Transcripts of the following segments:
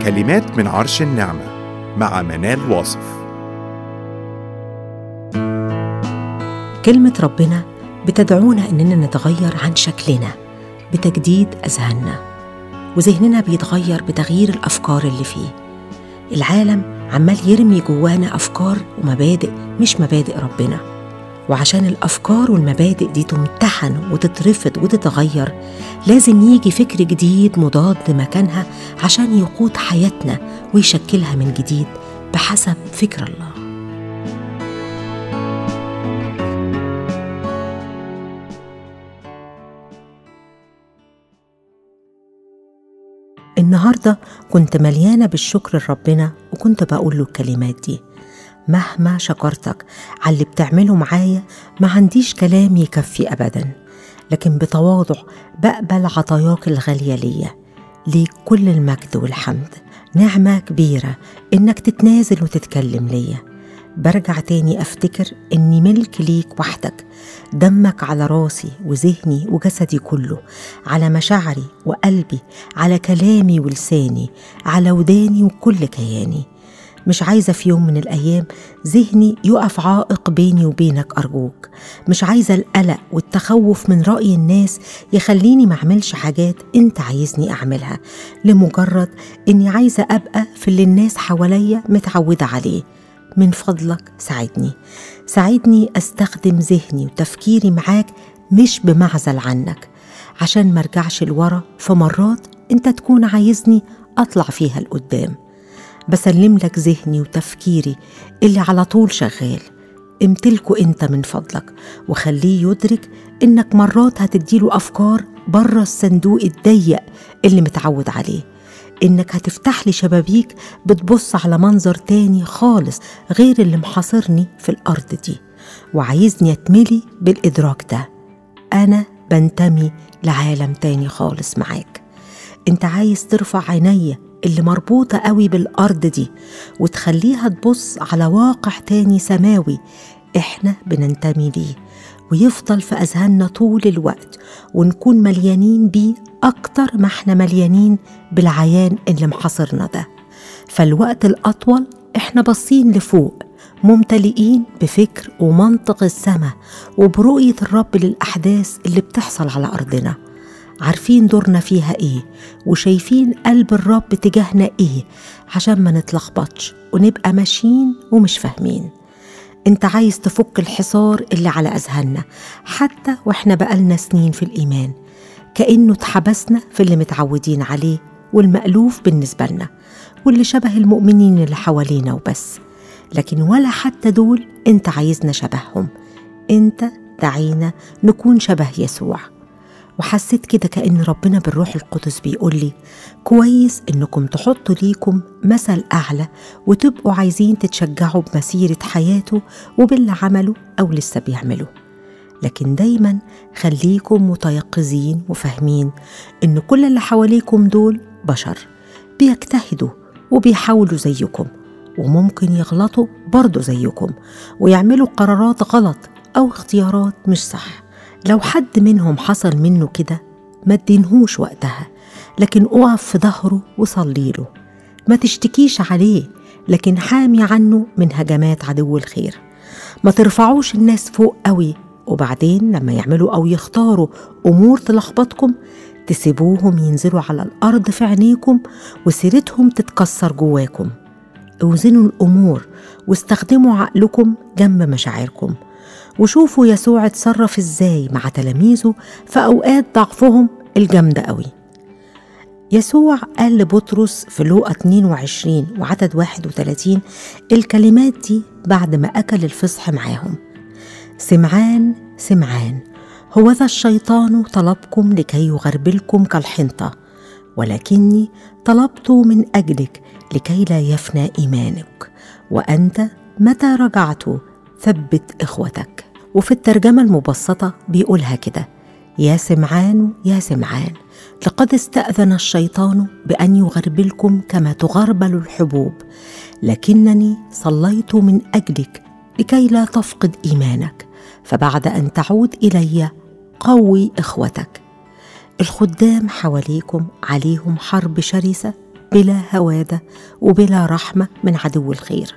كلمات من عرش النعمة مع منال واصف كلمة ربنا بتدعونا إننا نتغير عن شكلنا بتجديد أذهاننا وذهننا بيتغير بتغيير الأفكار اللي فيه العالم عمال يرمي جوانا أفكار ومبادئ مش مبادئ ربنا وعشان الأفكار والمبادئ دي تمتحن وتترفض وتتغير لازم يجي فكر جديد مضاد مكانها عشان يقود حياتنا ويشكلها من جديد بحسب فكر الله النهاردة كنت مليانة بالشكر لربنا وكنت بقول له الكلمات دي مهما شكرتك على اللي بتعمله معايا ما عنديش كلام يكفي أبدا لكن بتواضع بقبل عطاياك الغالية ليا ليك كل المجد والحمد نعمة كبيرة إنك تتنازل وتتكلم ليا برجع تاني أفتكر إني ملك ليك وحدك دمك على راسي وذهني وجسدي كله على مشاعري وقلبي على كلامي ولساني على وداني وكل كياني مش عايزة في يوم من الأيام ذهني يقف عائق بيني وبينك أرجوك مش عايزة القلق والتخوف من رأي الناس يخليني معملش حاجات أنت عايزني أعملها لمجرد إني عايزة أبقى في اللي الناس حواليا متعودة عليه من فضلك ساعدني ساعدني استخدم ذهني وتفكيري معاك مش بمعزل عنك عشان مرجعش لورا في مرات انت تكون عايزني اطلع فيها لقدام بسلم لك ذهني وتفكيري اللي على طول شغال امتلكه انت من فضلك وخليه يدرك انك مرات هتديله افكار بره الصندوق الضيق اللي متعود عليه إنك هتفتح لي شبابيك بتبص على منظر تاني خالص غير اللي محاصرني في الأرض دي وعايزني أتملي بالإدراك ده أنا بنتمي لعالم تاني خالص معاك أنت عايز ترفع عينيا اللي مربوطة قوي بالأرض دي وتخليها تبص على واقع تاني سماوي إحنا بننتمي ليه ويفضل في أذهاننا طول الوقت ونكون مليانين بيه أكتر ما احنا مليانين بالعيان اللي محاصرنا ده فالوقت الأطول احنا باصين لفوق ممتلئين بفكر ومنطق السماء وبرؤية الرب للأحداث اللي بتحصل على أرضنا عارفين دورنا فيها ايه وشايفين قلب الرب تجاهنا ايه عشان ما نتلخبطش ونبقى ماشيين ومش فاهمين انت عايز تفك الحصار اللي على اذهاننا حتى واحنا بقالنا سنين في الايمان كانه اتحبسنا في اللي متعودين عليه والمألوف بالنسبه لنا واللي شبه المؤمنين اللي حوالينا وبس لكن ولا حتى دول انت عايزنا شبههم انت دعينا نكون شبه يسوع وحسيت كده كأن ربنا بالروح القدس بيقول لي كويس إنكم تحطوا ليكم مثل أعلى وتبقوا عايزين تتشجعوا بمسيرة حياته وباللي عمله أو لسه بيعمله لكن دايما خليكم متيقظين وفاهمين إن كل اللي حواليكم دول بشر بيجتهدوا وبيحاولوا زيكم وممكن يغلطوا برضه زيكم ويعملوا قرارات غلط أو اختيارات مش صح لو حد منهم حصل منه كده ما تدينهوش وقتها لكن اقف في ظهره وصلي له ما تشتكيش عليه لكن حامي عنه من هجمات عدو الخير ما ترفعوش الناس فوق قوي وبعدين لما يعملوا أو يختاروا أمور تلخبطكم تسيبوهم ينزلوا على الأرض في عينيكم وسيرتهم تتكسر جواكم اوزنوا الأمور واستخدموا عقلكم جنب مشاعركم وشوفوا يسوع اتصرف ازاي مع تلاميذه في اوقات ضعفهم الجامده قوي يسوع قال لبطرس في لوقا 22 وعدد 31 الكلمات دي بعد ما أكل الفصح معاهم سمعان سمعان هو ذا الشيطان طلبكم لكي يغربلكم كالحنطة ولكني طلبت من أجلك لكي لا يفنى إيمانك وأنت متى رجعت ثبت إخوتك وفي الترجمة المبسطة بيقولها كده يا سمعان يا سمعان لقد استأذن الشيطان بأن يغربلكم كما تغربل الحبوب لكنني صليت من أجلك لكي لا تفقد إيمانك فبعد أن تعود إلي قوي إخوتك الخدام حواليكم عليهم حرب شرسة بلا هوادة وبلا رحمة من عدو الخير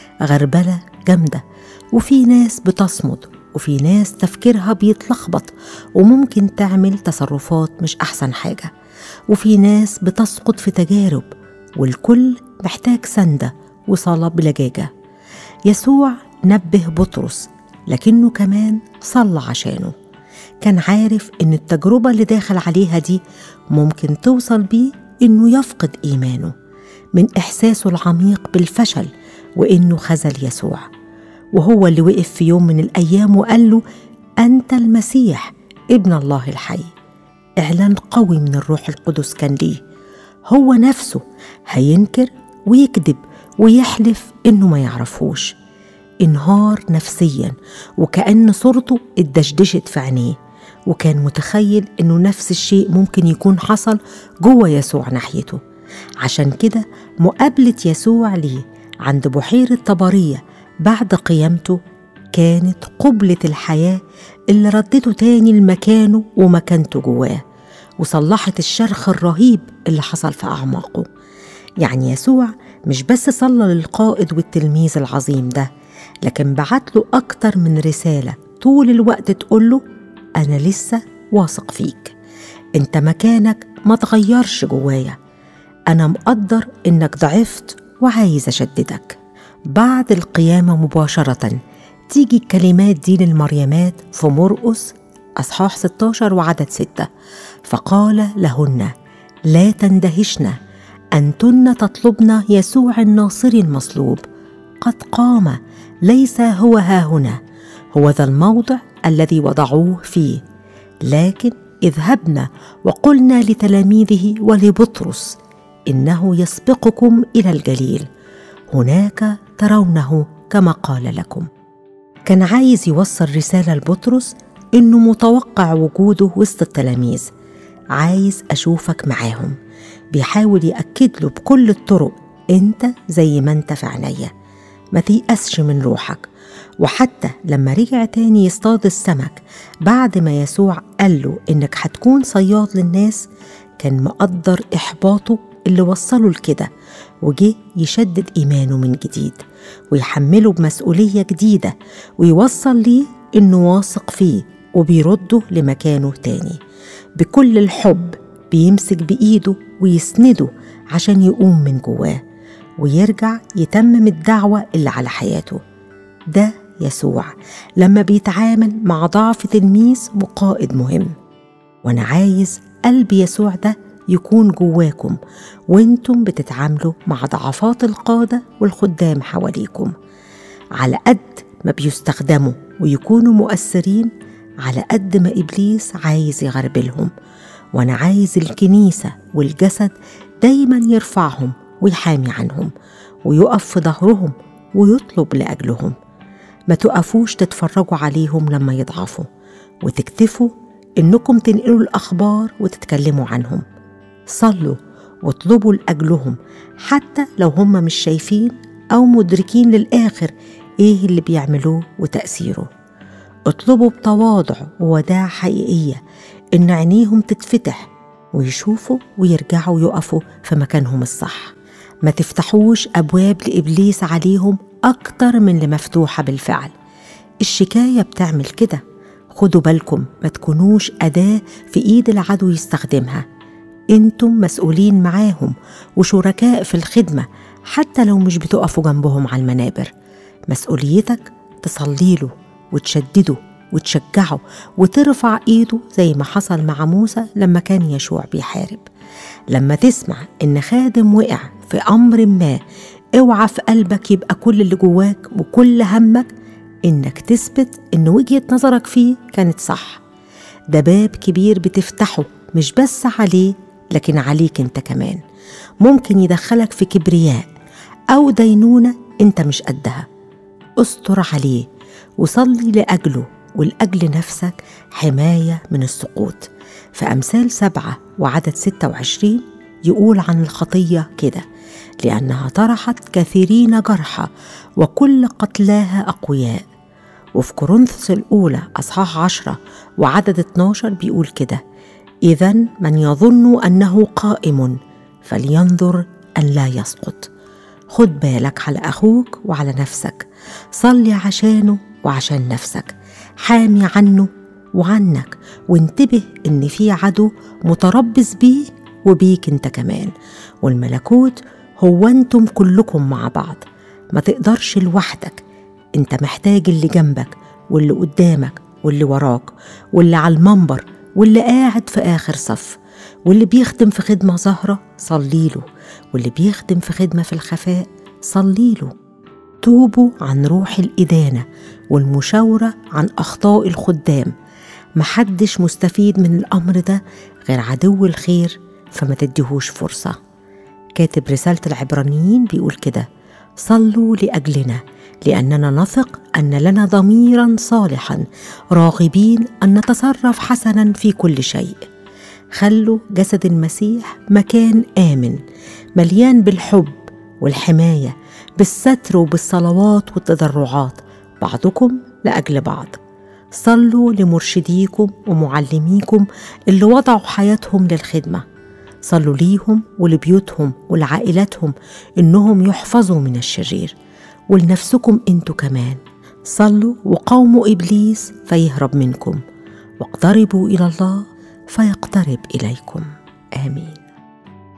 غربلة جامدة وفي ناس بتصمد وفي ناس تفكيرها بيتلخبط وممكن تعمل تصرفات مش أحسن حاجة وفي ناس بتسقط في تجارب والكل محتاج سندة وصلاة بلجاجة يسوع نبه بطرس لكنه كمان صلى عشانه كان عارف إن التجربة اللي داخل عليها دي ممكن توصل بيه إنه يفقد إيمانه من إحساسه العميق بالفشل وإنه خذل يسوع وهو اللي وقف في يوم من الأيام وقال له أنت المسيح ابن الله الحي إعلان قوي من الروح القدس كان ليه هو نفسه هينكر ويكذب ويحلف إنه ما يعرفوش انهار نفسيا وكأن صورته اتدشدشت في عينيه وكان متخيل إنه نفس الشيء ممكن يكون حصل جوه يسوع ناحيته عشان كده مقابلة يسوع ليه عند بحيرة طبرية بعد قيامته كانت قبلة الحياة اللي ردته تاني لمكانه ومكانته جواه وصلحت الشرخ الرهيب اللي حصل في أعماقه يعني يسوع مش بس صلى للقائد والتلميذ العظيم ده لكن بعت له أكتر من رسالة طول الوقت تقول له أنا لسه واثق فيك أنت مكانك ما تغيرش جوايا أنا مقدر إنك ضعفت وعايز أشددك بعد القيامة مباشرة تيجي الكلمات دي للمريمات في مرقس أصحاح 16 وعدد 6 فقال لهن لا تندهشن أنتن تطلبن يسوع الناصري المصلوب قد قام ليس هو ها هنا هو ذا الموضع الذي وضعوه فيه لكن اذهبن وقلنا لتلاميذه ولبطرس انه يسبقكم الى الجليل هناك ترونه كما قال لكم كان عايز يوصل رساله لبطرس انه متوقع وجوده وسط التلاميذ عايز اشوفك معاهم بيحاول ياكد له بكل الطرق انت زي ما انت في عينيا ما تيأسش من روحك وحتى لما رجع تاني يصطاد السمك بعد ما يسوع قال له إنك هتكون صياد للناس كان مقدر إحباطه اللي وصله لكده وجه يشدد إيمانه من جديد ويحمله بمسؤولية جديدة ويوصل ليه إنه واثق فيه وبيرده لمكانه تاني بكل الحب بيمسك بإيده ويسنده عشان يقوم من جواه ويرجع يتمم الدعوة اللي على حياته ده يسوع لما بيتعامل مع ضعف تلميذ وقائد مهم وانا عايز قلب يسوع ده يكون جواكم وانتم بتتعاملوا مع ضعفات القادة والخدام حواليكم على قد ما بيستخدموا ويكونوا مؤثرين على قد ما إبليس عايز يغربلهم وأنا عايز الكنيسة والجسد دايما يرفعهم ويحامي عنهم ويقف في ظهرهم ويطلب لأجلهم ما تقفوش تتفرجوا عليهم لما يضعفوا وتكتفوا إنكم تنقلوا الأخبار وتتكلموا عنهم صلوا واطلبوا لأجلهم حتى لو هم مش شايفين أو مدركين للآخر إيه اللي بيعملوه وتأثيره اطلبوا بتواضع ووداع حقيقية إن عينيهم تتفتح ويشوفوا ويرجعوا يقفوا في مكانهم الصح ما تفتحوش أبواب لإبليس عليهم أكتر من اللي مفتوحة بالفعل الشكاية بتعمل كده خدوا بالكم ما تكونوش أداة في إيد العدو يستخدمها انتم مسؤولين معاهم وشركاء في الخدمة حتى لو مش بتقفوا جنبهم على المنابر مسؤوليتك تصليله وتشدده وتشجعه وترفع ايده زي ما حصل مع موسى لما كان يشوع بيحارب لما تسمع ان خادم وقع في امر ما اوعى في قلبك يبقى كل اللي جواك وكل همك انك تثبت ان وجهه نظرك فيه كانت صح ده باب كبير بتفتحه مش بس عليه لكن عليك انت كمان ممكن يدخلك في كبرياء او دينونه انت مش قدها استر عليه وصلي لاجله ولاجل نفسك حمايه من السقوط في امثال سبعه وعدد 26 يقول عن الخطيه كده لانها طرحت كثيرين جرحى وكل قتلاها اقوياء وفي كورنثوس الأولى أصحاح عشرة وعدد 12 بيقول كده إذا من يظن أنه قائم فلينظر أن لا يسقط خد بالك على أخوك وعلى نفسك صلي عشانه وعشان نفسك حامي عنه وعنك وانتبه إن في عدو متربص بيه وبيك انت كمان والملكوت هو انتم كلكم مع بعض ما تقدرش لوحدك انت محتاج اللي جنبك واللي قدامك واللي وراك واللي على المنبر واللي قاعد في آخر صف واللي بيخدم في خدمة ظاهرة صليله واللي بيخدم في خدمة في الخفاء صليله توبوا عن روح الإدانة والمشاورة عن أخطاء الخدام محدش مستفيد من الأمر ده غير عدو الخير فما تديهوش فرصة كاتب رسالة العبرانيين بيقول كده صلوا لأجلنا لأننا نثق أن لنا ضميرا صالحا راغبين أن نتصرف حسنا في كل شيء خلوا جسد المسيح مكان آمن مليان بالحب والحماية بالستر وبالصلوات والتضرعات بعضكم لأجل بعض صلوا لمرشديكم ومعلميكم اللي وضعوا حياتهم للخدمة صلوا ليهم ولبيوتهم ولعائلاتهم إنهم يحفظوا من الشرير ولنفسكم انتوا كمان صلوا وقاوموا إبليس فيهرب منكم واقتربوا إلى الله فيقترب إليكم آمين